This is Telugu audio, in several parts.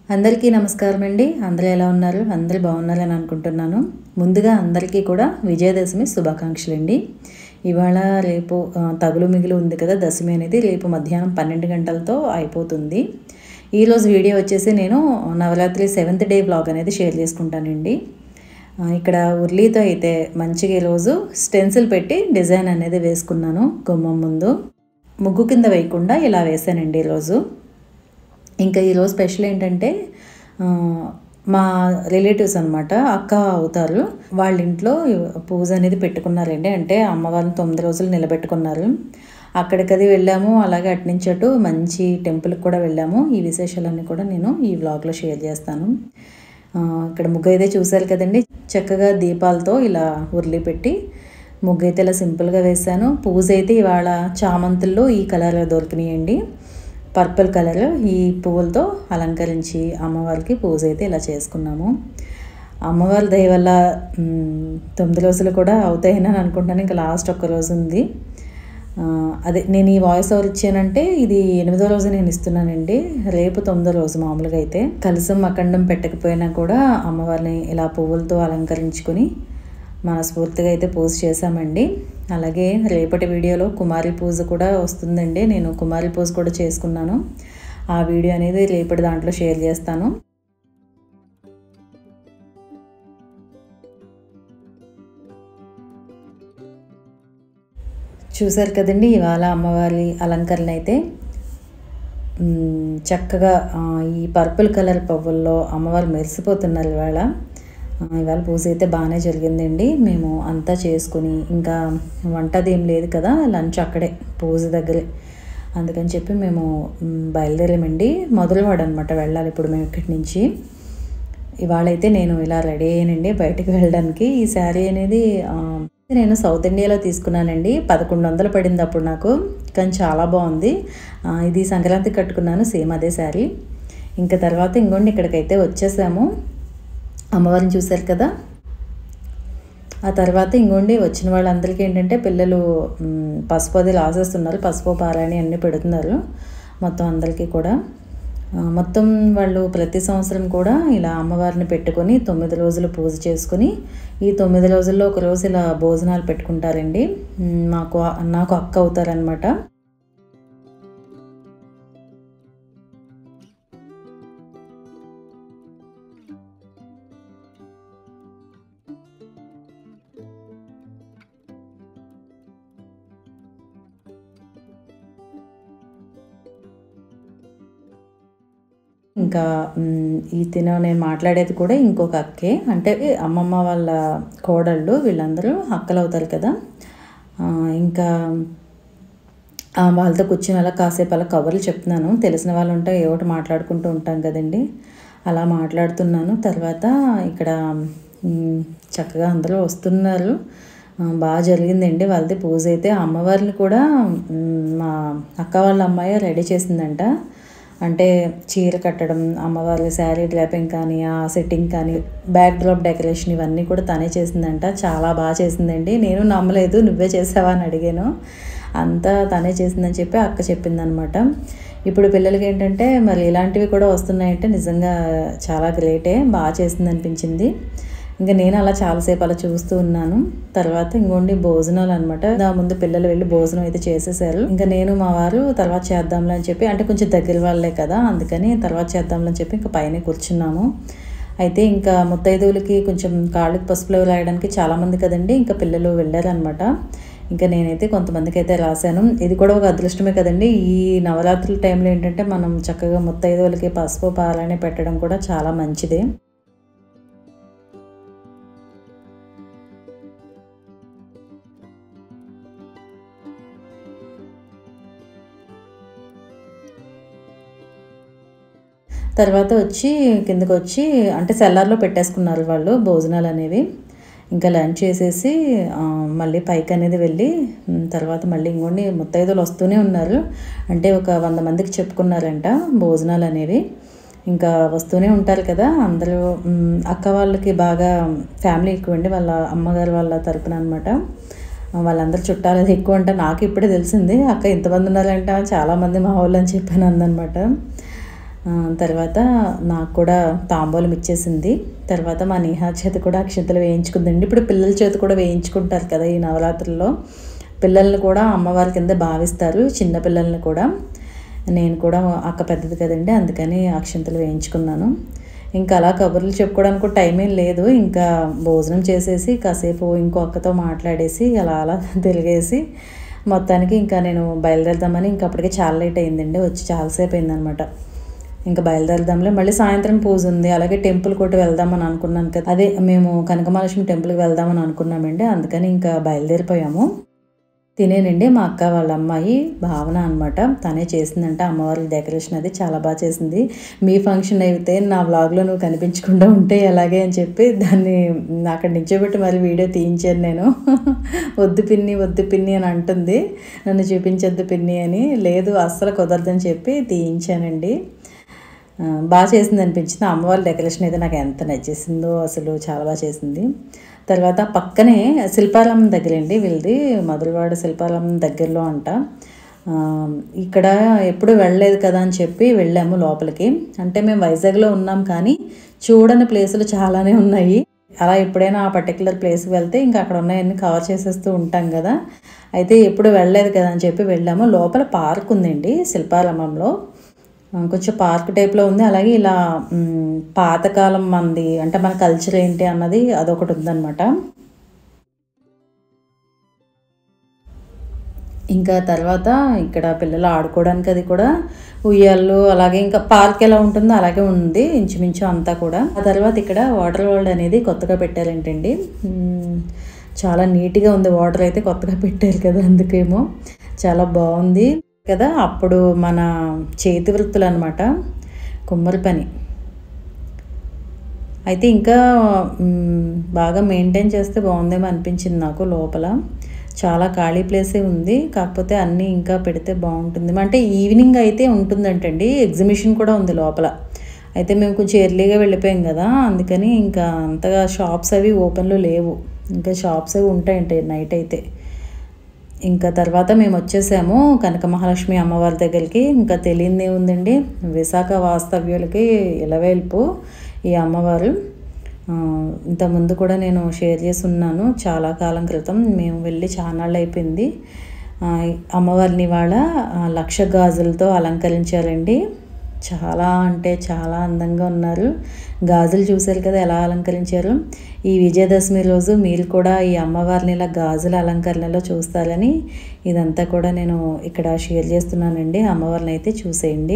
అందరికీ నమస్కారం అండి అందరూ ఎలా ఉన్నారు అందరూ బాగున్నారని అనుకుంటున్నాను ముందుగా అందరికీ కూడా విజయదశమి శుభాకాంక్షలు అండి ఇవాళ రేపు ఆ, తగులు మిగులు ఉంది కదా దశమి అనేది రేపు మధ్యాహ్నం పన్నెండు గంటలతో అయిపోతుంది ఈరోజు వీడియో వచ్చేసి నేను నవరాత్రి సెవెంత్ డే బ్లాగ్ అనేది షేర్ చేసుకుంటానండి ఆ, ఇక్కడ ఉర్లీతో అయితే మంచిగా ఈరోజు స్టెన్సిల్ పెట్టి డిజైన్ అనేది వేసుకున్నాను గుమ్మం ముందు ముగ్గు కింద వేయకుండా ఇలా వేసానండి ఈరోజు ఇంకా ఈరోజు స్పెషల్ ఏంటంటే ఆ, మా రిలేటివ్స్ అనమాట అక్క అవుతారు వాళ్ళ ఇంట్లో పూజ అనేది పెట్టుకున్నారండి అంటే అమ్మవారిని తొమ్మిది రోజులు నిలబెట్టుకున్నారు అక్కడికది వెళ్ళాము అలాగే అటు నుంచి అటు మంచి టెంపుల్కి కూడా వెళ్ళాము ఈ విశేషాలన్నీ కూడా నేను ఈ వ్లాగ్లో షేర్ చేస్తాను ఆ, ఇక్కడ ముగ్గు అయితే చూశారు కదండి చక్కగా దీపాలతో ఇలా ఉర్లి పెట్టి ముగ్గు అయితే ఇలా సింపుల్గా వేశాను పూజ అయితే ఇవాళ చామంతుల్లో ఈ కలర్ దొరికినాయండి పర్పుల్ కలర్ ఈ పువ్వులతో అలంకరించి అమ్మవారికి పూజ అయితే ఇలా చేసుకున్నాము అమ్మవారి దయ వల్ల మ్, తొమ్మిది రోజులు కూడా అవుతాయని అని అనుకుంటాను ఇంకా లాస్ట్ ఒక్క రోజు ఉంది ఆ, అదే నేను ఈ వాయిస్ ఓవర్ ఇచ్చానంటే ఇది ఎనిమిదో రోజు నేను ఇస్తున్నానండి రేపు తొమ్మిదో రోజు మామూలుగా అయితే కలసం అఖండం పెట్టకపోయినా కూడా అమ్మవారిని ఇలా పువ్వులతో అలంకరించుకొని మనస్ఫూర్తిగా అయితే పూజ చేశామండి అలాగే రేపటి వీడియోలో కుమారి పూజ కూడా వస్తుందండి నేను కుమారి పూజ కూడా చేసుకున్నాను ఆ వీడియో అనేది రేపటి దాంట్లో షేర్ చేస్తాను చూసారు కదండి ఇవాళ అమ్మవారి అలంకరణ అయితే మ్, చక్కగా ఆ, ఈ పర్పుల్ కలర్ పువ్వుల్లో అమ్మవారు మెరిసిపోతున్నారు ఇవాళ ఆ, ఇవాళ పూజ అయితే బాగానే జరిగిందండి మేము అంతా చేసుకుని ఇంకా వంటది ఏం లేదు కదా లంచ్ అక్కడే పూజ దగ్గరే అందుకని చెప్పి మేము మ్, బయలుదేరామండి మొదలువాడు అనమాట వెళ్ళాలి ఇప్పుడు మేము ఇక్కడి నుంచి ఇవాళైతే నేను ఇలా రెడీ అయ్యానండి బయటకు వెళ్ళడానికి ఈ శారీ అనేది ఆ, నేను సౌత్ ఇండియాలో తీసుకున్నానండి పదకొండు వందలు పడింది అప్పుడు నాకు కానీ చాలా బాగుంది ఆ, ఇది సంక్రాంతికి కట్టుకున్నాను సేమ్ అదే శారీ ఇంకా తర్వాత ఇంకోండి ఇక్కడికైతే వచ్చేసాము అమ్మవారిని చూశారు కదా ఆ తర్వాత ఇంకోండి వచ్చిన వాళ్ళందరికీ ఏంటంటే పిల్లలు మ్, పసుపు అది రాసేస్తున్నారు పసుపు పారాయణ అన్నీ పెడుతున్నారు మొత్తం అందరికీ కూడా ఆ, మొత్తం వాళ్ళు ప్రతి సంవత్సరం కూడా ఇలా అమ్మవారిని పెట్టుకొని తొమ్మిది రోజులు పూజ చేసుకుని ఈ తొమ్మిది రోజుల్లో ఒక రోజు ఇలా భోజనాలు పెట్టుకుంటారండి మ్, మాకు నాకు అక్క అవుతారనమాట ఇంకా మ్, ఈ తిన నేను మాట్లాడేది కూడా ఇంకొక అక్కే అంటే అమ్మమ్మ వాళ్ళ కోడళ్ళు వీళ్ళందరూ అక్కలు అవుతారు కదా ఆ, ఇంకా ఆ, వాళ్ళతో కూర్చుని అలా కాసేపు అలా కబుర్లు చెప్తున్నాను తెలిసిన వాళ్ళు ఉంటే ఏ ఒకటి మాట్లాడుకుంటూ ఉంటాం కదండి అలా మాట్లాడుతున్నాను తర్వాత ఇక్కడ మ్, చక్కగా అందరూ వస్తున్నారు ఆ, బాగా జరిగిందండి వాళ్ళది పూజ అయితే ఆ అమ్మవారిని కూడా మ్, మా అక్క వాళ్ళ అమ్మాయి రెడీ చేసిందంట అంటే చీర కట్టడం అమ్మవారి శారీ డ్రాపింగ్ కానీ ఆ సెట్టింగ్ కానీ బ్యాక్ డ్రాప్ డెకరేషన్ ఇవన్నీ కూడా తనే చేసిందంట చాలా బాగా చేసిందండి నేను నమ్మలేదు నువ్వే చేసావా అని అడిగాను అంతా తనే చేసిందని చెప్పి అక్క చెప్పిందనమాట ఇప్పుడు పిల్లలకి ఏంటంటే మరి ఇలాంటివి కూడా వస్తున్నాయంటే నిజంగా చాలా గ్రేటే బాగా చేసింది అనిపించింది ఇంకా నేను అలా చాలాసేపు అలా చూస్తూ ఉన్నాను తర్వాత ఇంకోండి భోజనాలు అనమాట నా ముందు పిల్లలు వెళ్ళి భోజనం అయితే చేసేసారు ఇంకా నేను మా వారు తర్వాత చేద్దాంలే అని చెప్పి అంటే కొంచెం దగ్గర వాళ్ళే కదా అందుకని తర్వాత చేద్దాంలే అని చెప్పి ఇంకా పైన కూర్చున్నాము అయితే ఇంకా ముత్తైదువులకి కొంచెం కాళ్ళకి పసుపులో రాయడానికి చాలామంది కదండి ఇంకా పిల్లలు వెళ్ళారనమాట ఇంకా నేనైతే కొంతమందికి అయితే రాశాను ఇది కూడా ఒక అదృష్టమే కదండి ఈ నవరాత్రుల టైంలో ఏంటంటే మనం చక్కగా ముత్తైదువులకి పసుపు పాలని పెట్టడం కూడా చాలా మంచిదే తర్వాత వచ్చి కిందకి వచ్చి అంటే సెల్లార్లో పెట్టేసుకున్నారు వాళ్ళు భోజనాలు అనేవి ఇంకా లంచ్ చేసేసి ఆ, మళ్ళీ పైకి అనేది వెళ్ళి ఉమ్, తర్వాత మళ్ళీ ఇంకోండి ముత్తైదులు వస్తూనే ఉన్నారు అంటే ఒక వంద మందికి చెప్పుకున్నారంట భోజనాలు అనేవి ఇంకా వస్తూనే ఉంటారు కదా అందరూ ఉమ్, అక్క వాళ్ళకి బాగా ఫ్యామిలీ ఎక్కువ అండి వాళ్ళ అమ్మగారు వాళ్ళ తరపున అనమాట వాళ్ళందరూ చుట్టాలు అది ఎక్కువ అంటే నాకు ఇప్పుడే తెలిసింది అక్క ఇంతమంది ఉన్నారంట చాలామంది మా వాళ్ళు అని చెప్పాను అందనమాట ఆ, తర్వాత నాకు కూడా తాంబూలం ఇచ్చేసింది తర్వాత మా నేహా చేత కూడా అక్షంతలు వేయించుకుందండి ఇప్పుడు పిల్లల చేత కూడా వేయించుకుంటారు కదా ఈ నవరాత్రుల్లో పిల్లల్ని కూడా అమ్మవారి కింద భావిస్తారు చిన్న పిల్లల్ని కూడా నేను కూడా అక్క పెద్దది కదండి అందుకని అక్షంతలు వేయించుకున్నాను ఇంకా అలా కబుర్లు చెప్పుకోవడానికి కూడా టైం ఏం లేదు ఇంకా భోజనం చేసేసి కాసేపు ఇంకో అక్కతో మాట్లాడేసి అలా అలా తిరిగేసి మొత్తానికి ఇంకా నేను బయలుదేరదామని ఇంకా అప్పటికే చాలా లేట్ అయిందండి వచ్చి చాలాసేపు అయిందనమాట ఇంకా బయలుదేరదాంలే మళ్ళీ సాయంత్రం పూజ ఉంది అలాగే టెంపుల్ కూడా వెళ్దామని అనుకున్నాను కదా అదే మేము కనకమహాలక్ష్మి టెంపుల్కి వెళ్దామని అనుకున్నామండి అందుకని ఇంకా బయలుదేరిపోయాము తినేనండి మా అక్క వాళ్ళ అమ్మాయి భావన అనమాట తనే చేసిందంట అమ్మవారి డెకరేషన్ అది చాలా బాగా చేసింది మీ ఫంక్షన్ అయితే నా వ్లాగ్లో నువ్వు కనిపించకుండా ఉంటే ఎలాగే అని చెప్పి దాన్ని అక్కడ నిల్చోబెట్టి మరి వీడియో తీయించాను నేను వద్దు పిన్ని వద్దు పిన్ని అని అంటుంది నన్ను చూపించొద్దు పిన్ని అని లేదు అస్సలు కుదరదని చెప్పి తీయించానండి ఆ, బాగా చేసింది అనిపించింది అమ్మవారి డెకరేషన్ అయితే నాకు ఎంత నచ్చేసిందో అసలు చాలా బాగా చేసింది తర్వాత పక్కనే శిల్పారామం దగ్గరండి వీళ్ళది మధురవాడ శిల్పారామం దగ్గరలో అంట ఆ, ఇక్కడ ఎప్పుడు వెళ్ళలేదు కదా అని చెప్పి వెళ్ళాము లోపలికి అంటే మేము వైజాగ్లో ఉన్నాం కానీ చూడని ప్లేసులు చాలానే ఉన్నాయి అలా ఎప్పుడైనా ఆ పర్టికులర్ ప్లేస్కి వెళ్తే ఇంకా అక్కడ ఉన్నాయన్నీ కవర్ చేసేస్తూ ఉంటాం కదా అయితే ఎప్పుడు వెళ్ళలేదు కదా అని చెప్పి వెళ్ళాము లోపల పార్క్ ఉందండి శిల్పారామంలో ఆ, కొంచెం పార్క్ టైప్లో ఉంది అలాగే ఇలా మ్, పాతకాలం మంది అంటే మన కల్చర్ ఏంటి అన్నది అదొకటి ఉందన్నమాట ఇంకా తర్వాత ఇక్కడ పిల్లలు ఆడుకోవడానికి అది కూడా ఉయ్యాళ్ళు అలాగే ఇంకా పార్క్ ఎలా ఉంటుందో అలాగే ఉంది ఇంచుమించు అంతా కూడా ఆ తర్వాత ఇక్కడ వాటర్ వరల్డ్ అనేది కొత్తగా పెట్టారేంటండి మ్, చాలా నీట్గా ఉంది వాటర్ అయితే కొత్తగా పెట్టారు కదా అందుకేమో చాలా బాగుంది కదా అప్పుడు మన చేతి వృత్తులు అనమాట కుమ్మరి పని అయితే ఇంకా మ్, బాగా మెయింటైన్ చేస్తే బాగుందేమో అనిపించింది నాకు లోపల చాలా ఖాళీ ప్లేసే ఉంది కాకపోతే అన్నీ ఇంకా పెడితే బాగుంటుంది అంటే ఈవినింగ్ అయితే ఉంటుందంటండి ఎగ్జిబిషన్ కూడా ఉంది లోపల అయితే మేము కొంచెం ఎర్లీగా వెళ్ళిపోయాం కదా అందుకని ఇంకా అంతగా షాప్స్ అవి ఓపెన్లో లేవు ఇంకా షాప్స్ అవి ఉంటాయంట నైట్ అయితే ఇంకా తర్వాత మేము వచ్చేసాము కనక మహాలక్ష్మి అమ్మవారి దగ్గరికి ఇంకా తెలియదే ఉందండి విశాఖ వాస్తవ్యులకి ఇలవేల్పు ఈ అమ్మవారు ఆ, ఇంతకుముందు కూడా నేను షేర్ చేసి ఉన్నాను చాలా కాలం క్రితం మేము వెళ్ళి చానాళ్ళు అయిపోయింది ఆ, ఈ అమ్మవారిని వాళ్ళ లక్ష గాజులతో అలంకరించారండి చాలా అంటే చాలా అందంగా ఉన్నారు గాజులు చూశారు కదా ఎలా అలంకరించారు ఈ విజయదశమి రోజు మీరు కూడా ఈ అమ్మవారిని ఇలా గాజుల అలంకరణలో చూస్తారని ఇదంతా కూడా నేను ఇక్కడ షేర్ చేస్తున్నానండి అమ్మవారిని అయితే చూసేయండి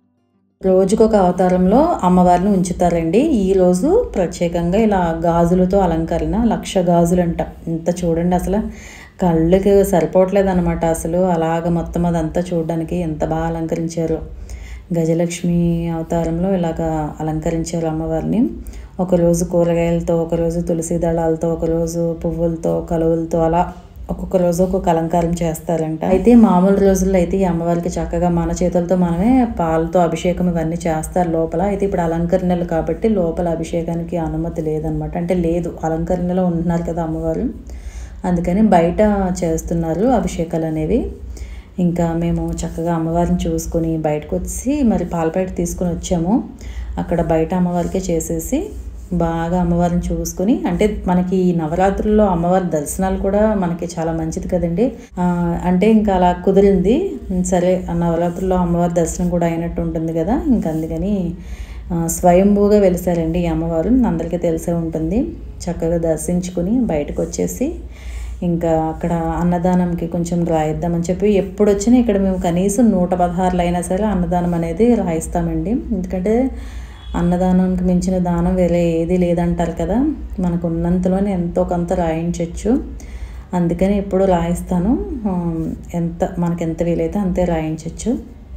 రోజుకొక అవతారంలో అమ్మవారిని ఉంచుతారండి ఈ రోజు ప్రత్యేకంగా ఇలా గాజులతో అలంకరణ లక్ష గాజులు అంట ఇంత చూడండి అసలు కళ్ళకి సరిపోవట్లేదు అనమాట అసలు అలాగ మొత్తం అదంతా చూడడానికి ఎంత బాగా అలంకరించారు గజలక్ష్మి అవతారంలో ఇలాగ అలంకరించారు అమ్మవారిని ఒకరోజు కూరగాయలతో ఒకరోజు తులసి దళాలతో ఒకరోజు పువ్వులతో కలువలతో అలా ఒక్కొక్క రోజు ఒక్కొక్క అలంకారం చేస్తారంట అయితే మామూలు రోజుల్లో అయితే ఈ అమ్మవారికి చక్కగా మన చేతులతో మనమే పాలతో అభిషేకం ఇవన్నీ చేస్తారు లోపల అయితే ఇప్పుడు అలంకరణలు కాబట్టి లోపల అభిషేకానికి అనుమతి లేదనమాట అంటే లేదు అలంకరణలో ఉంటున్నారు కదా అమ్మవారు అందుకని బయట చేస్తున్నారు అభిషేకాలు అనేవి ఇంకా మేము చక్కగా అమ్మవారిని చూసుకొని బయటకు వచ్చి మరి పాలపేట తీసుకొని వచ్చాము అక్కడ బయట అమ్మవారికే చేసేసి బాగా అమ్మవారిని చూసుకొని అంటే మనకి ఈ నవరాత్రుల్లో అమ్మవారి దర్శనాలు కూడా మనకి చాలా మంచిది కదండి ఆ, అంటే ఇంకా అలా కుదిరింది సరే ఆ నవరాత్రుల్లో అమ్మవారి దర్శనం కూడా అయినట్టు ఉంటుంది కదా ఇంకా అందుకని ఆ, స్వయంభూగా వెలిసారండి ఈ అమ్మవారు అందరికీ తెలిసే ఉంటుంది చక్కగా దర్శించుకుని బయటకు వచ్చేసి ఇంకా అక్కడ అన్నదానంకి కొంచెం రాయిద్దామని చెప్పి ఎప్పుడు వచ్చినా ఇక్కడ మేము కనీసం నూట పదహారులు అయినా సరే అన్నదానం అనేది రాయిస్తామండి ఎందుకంటే అన్నదానానికి మించిన దానం వేరే ఏది లేదంటారు కదా మనకు ఉన్నంతలోనే ఎంతో కొంత రాయించవచ్చు అందుకని ఎప్పుడు రాయిస్తాను ఆ, ఎంత మనకి ఎంత వీలైతే అంతే రాయించవచ్చు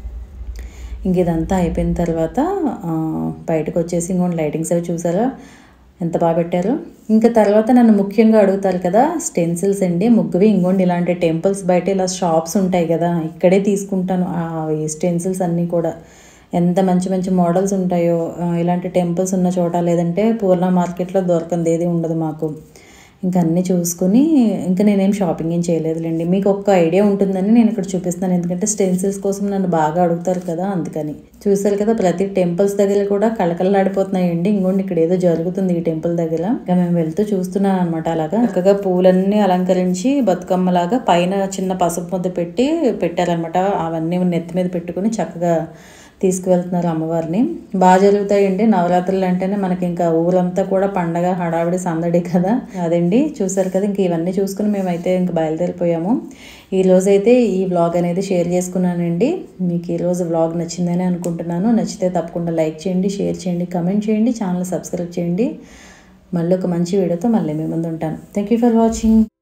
ఇంక ఇదంతా అయిపోయిన తర్వాత ఆ, బయటకు వచ్చేసి ఇంకోటి లైటింగ్స్ అవి చూసారా ఎంత బాగా పెట్టారు ఇంకా తర్వాత నన్ను ముఖ్యంగా అడుగుతారు కదా స్టెన్సిల్స్ అండి ముగ్గువి ఇంకోండి ఇలాంటి టెంపుల్స్ బయట ఇలా షాప్స్ ఉంటాయి కదా ఇక్కడే తీసుకుంటాను ఆ ఈ స్టెన్సిల్స్ అన్నీ కూడా ఎంత మంచి మంచి మోడల్స్ ఉంటాయో ఆ, ఇలాంటి టెంపుల్స్ ఉన్న చోట లేదంటే పూర్ణ మార్కెట్లో దొరకంది ఏది ఉండదు మాకు ఇంకా అన్నీ చూసుకుని ఇంకా నేనేం షాపింగ్ ఏం చేయలేదులేండి మీకు ఒక్క ఐడియా ఉంటుందని నేను ఇక్కడ చూపిస్తున్నాను ఎందుకంటే స్టెన్సిల్స్ కోసం నన్ను బాగా అడుగుతారు కదా అందుకని చూసారు కదా ప్రతి టెంపుల్స్ దగ్గర కూడా కళకళలాడిపోతున్నాయండి ఇంకోండి ఇక్కడ ఏదో జరుగుతుంది ఈ టెంపుల్ దగ్గర ఇంకా మేము వెళ్తూ చూస్తున్నాం అనమాట అలాగా చక్కగా పూలన్నీ అలంకరించి బతుకమ్మలాగా పైన చిన్న పసుపు ముద్ద పెట్టి పెట్టారనమాట అవన్నీ నెత్తి మీద పెట్టుకుని చక్కగా తీసుకువెళ్తున్నారు అమ్మవారిని బాగా జరుగుతాయండి నవరాత్రులు అంటేనే మనకి ఇంకా ఊరంతా కూడా పండగ హడావిడి సందడి కదా అదండి చూసారు కదా ఇంక ఇవన్నీ చూసుకుని మేమైతే ఇంక బయలుదేరిపోయాము ఈ రోజైతే ఈ వ్లాగ్ అనేది షేర్ చేసుకున్నానండి మీకు ఈరోజు వ్లాగ్ నచ్చిందని అనుకుంటున్నాను నచ్చితే తప్పకుండా లైక్ చేయండి షేర్ చేయండి కమెంట్ చేయండి ఛానల్ సబ్స్క్రైబ్ చేయండి మళ్ళీ ఒక మంచి వీడియోతో మళ్ళీ మీ ముందు ఉంటాను థ్యాంక్ యూ ఫర్ వాచింగ్